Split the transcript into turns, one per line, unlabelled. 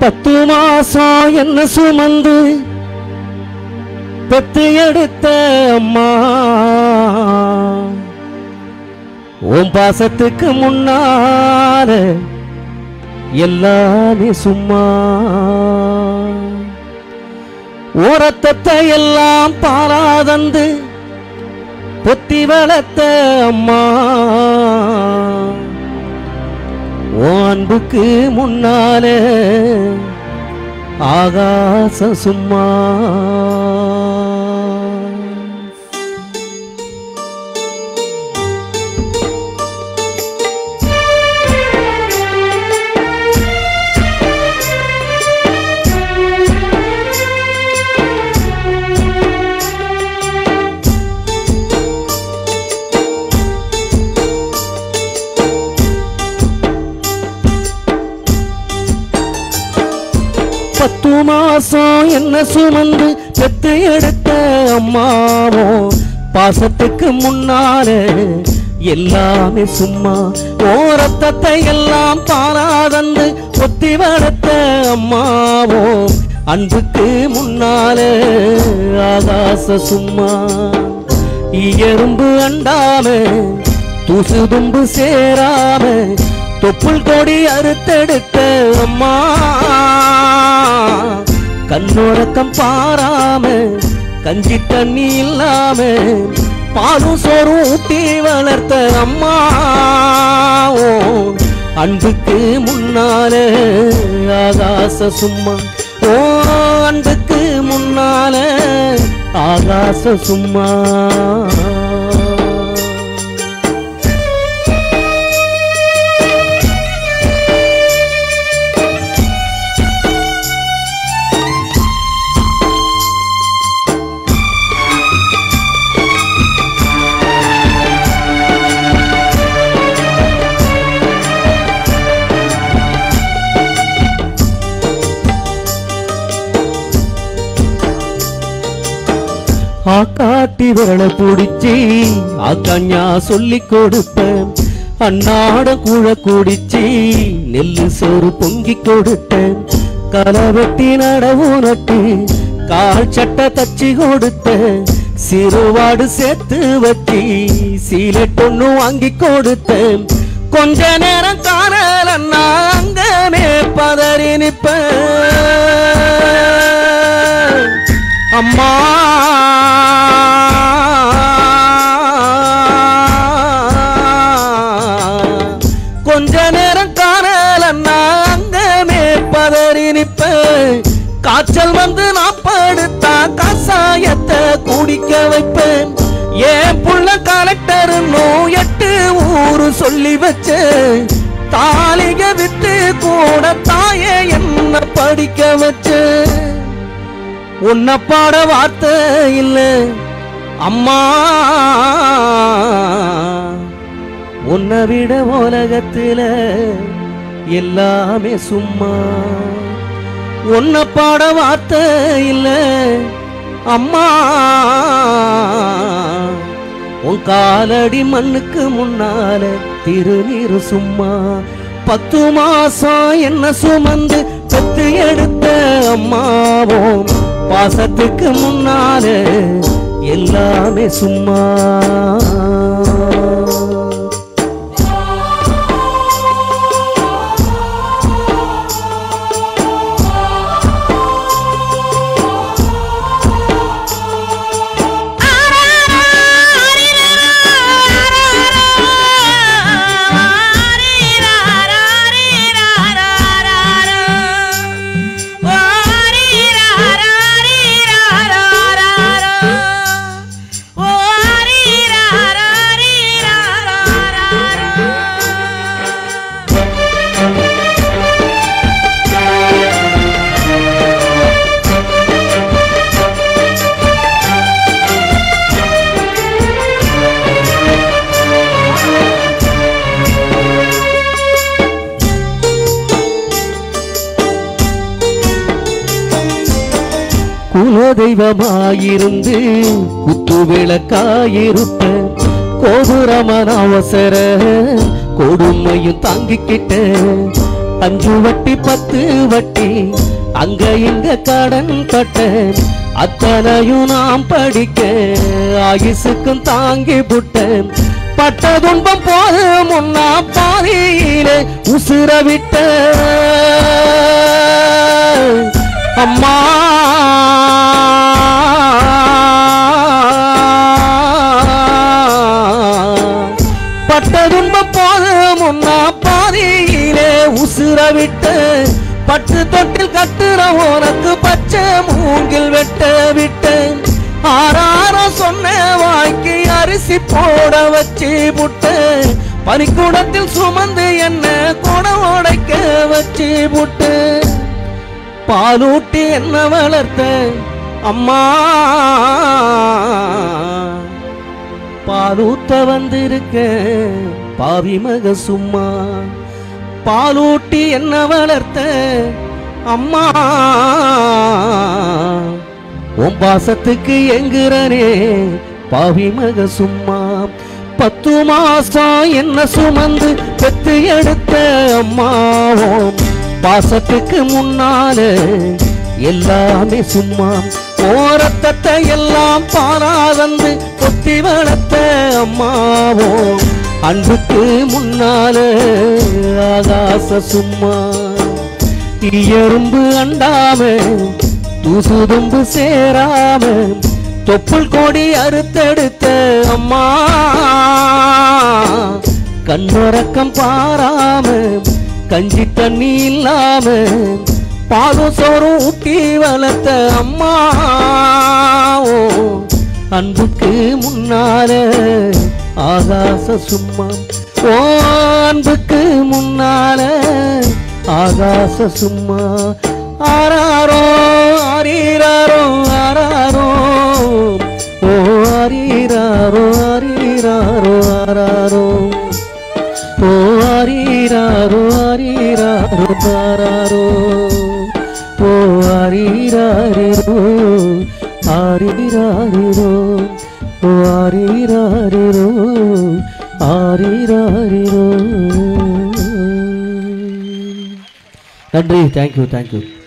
பத்து மாசம் என்ன சுமந்து பெத்து எடுத்த அம்மா உன் பாசத்துக்கு முன்னால எல்லாமே சும்மா ஓரத்தத்தை எல்லாம் பாராதந்து பொத்தி வளர்த்த அம்மா உன் அன்புக்கு முன்னால ஆகாச சும்மா பத்து மாசம் என்ன சுமந்து பெத்து எடுத்த அம்மாவோ பாசத்துக்கு முன்னாலே எல்லாமே சும்மா ஓரத்தத்தை எல்லாம் பாராதந்து ஒத்தி வளர்த்த அம்மாவோ அன்புக்கு முன்னாலே ஆகாச சும்மா எறும்பு அண்டாம தூசு தும்பு சேராம தொப்புள் கொடி அறுத்தெடுத்த அம்மா கண்ணோரக்கம் பாராம கஞ்சி தண்ணி இல்லாம பாலும் சோறும் ஊட்டி வளர்த்த அம்மா ஓ, அன்புக்கு முன்னால ஆகாச சும்மா ஓ அன்புக்கு முன்னால ஆகாச சும்மா ஆக்காட்டி விரலை பிடிச்சி ஆக்காஞ்சா சொல்லி கொடுப்பேன் அன்னாட கூழ குடிச்சி நெல்லு சோறு பொங்கி கொடுத்தேன் களை வெட்டி நடவு நட்டு கால் சட்டை தச்சு கொடுத்தேன் சிறுவாடு சேர்த்து வச்சு சீலை பொண்ணு வாங்கி கொடுத்தேன் கொஞ்ச நேரம் காணலன்னா அங்கமே பதறி நிப்பேன் அம்மா கொஞ்ச நேரம் காணலன்னா அங்கமே பதறி நிப்பேன் காய்ச்சல் வந்து நான் படுத்தா கசாயத்தை குடிக்க வைப்பேன் ஏன் புள்ள கலெக்டர் எட்டு ஊரு சொல்லி வச்சேன் தாலிக விட்டு கூட தாயே என்ன படிக்க வச்சேன் உன்னை பாட வார்த்தை இல்ல அம்மா உன்னை விட உலகத்துல எல்லாமே சும்மா உன்னை பாட வார்த்தை இல்ல அம்மா உன் காலடி மண்ணுக்கு முன்னால திருநீரு சும்மா பத்து மாசம் என்ன சுமந்து பெத்து எடுத்த அம்மாவும் பாசத்துக்கு முன்னால எல்லாமே சும்மா குலதெய்வமாயிருந்து குத்து விளக்காயிருப்ப கோபுரமான அவசர கொடுமையும் தாங்கிக்கிட்ட அஞ்சு வட்டி பத்து வட்டி அங்க இங்க கடன் பட்ட அத்தனையும் நாம் படிக்க ஆயுசுக்கும் தாங்கி புட்டேன் பட்ட துன்பம் போது முன்னா பாதியிலே உசுர விட்ட அம்மா பட்ட துன்பம் போது முன்னா பாதியிலே உசுர விட்டு பட்டு தொட்டில் கட்டுற உனக்கு பச்சை மூங்கில் வெட்ட விட்டு ஆறாரம் சொன்ன வாய்க்கு அரிசி போட வச்சு புட்டு பனிக்கூடத்தில் சுமந்து என்ன குடம் உடைக்க வச்சு புட்டு பாலூட்டி என்ன வளர்த்த அம்மா பாலூத்த வந்திருக்க பாவி மக சும்மா பாலூட்டி என்ன வளர்த்த அம்மா உன் பாசத்துக்கு எங்குறனே பாவி மக சும்மா பத்து மாசம் என்ன சுமந்து பெத்து எடுத்த அம்மாவும் பாசத்துக்கு முன்னால எல்லாமே சும்மா ஓரத்தத்தை எல்லாம் பாராதந்து கொத்தி வளர்த்த அம்மாவோ அன்புக்கு முன்னால ஆகாச சும்மா எறும்பு அண்டாம தூசுதும்பு சேராம தொப்புள் கொடி அறுத்தெடுத்த அம்மா கண்ணுறக்கம் பாராம கஞ்சி தண்ணி இல்லாம பாலும் சோறும் ஊட்டி வளர்த்த அம்மா ஓ, அன்புக்கு முன்னால ஆகாச சும்மா ஓ அன்புக்கு முன்னால ஆகாச சும்மா ஆராரோ ஆரீராரோ ஆராரோ ஓ ஆரீராரோ ஆரீராரோ ஆராரோ ஓ ஆரீராரோ ஆரீராரோ ஆராரோ ஓ ஆரீராரிரோ ஆரீராரிரோ ஓ ஆரீராரிரோ ஆரீராரிரோ நன்றி தேங்க்யூ தேங்க்யூ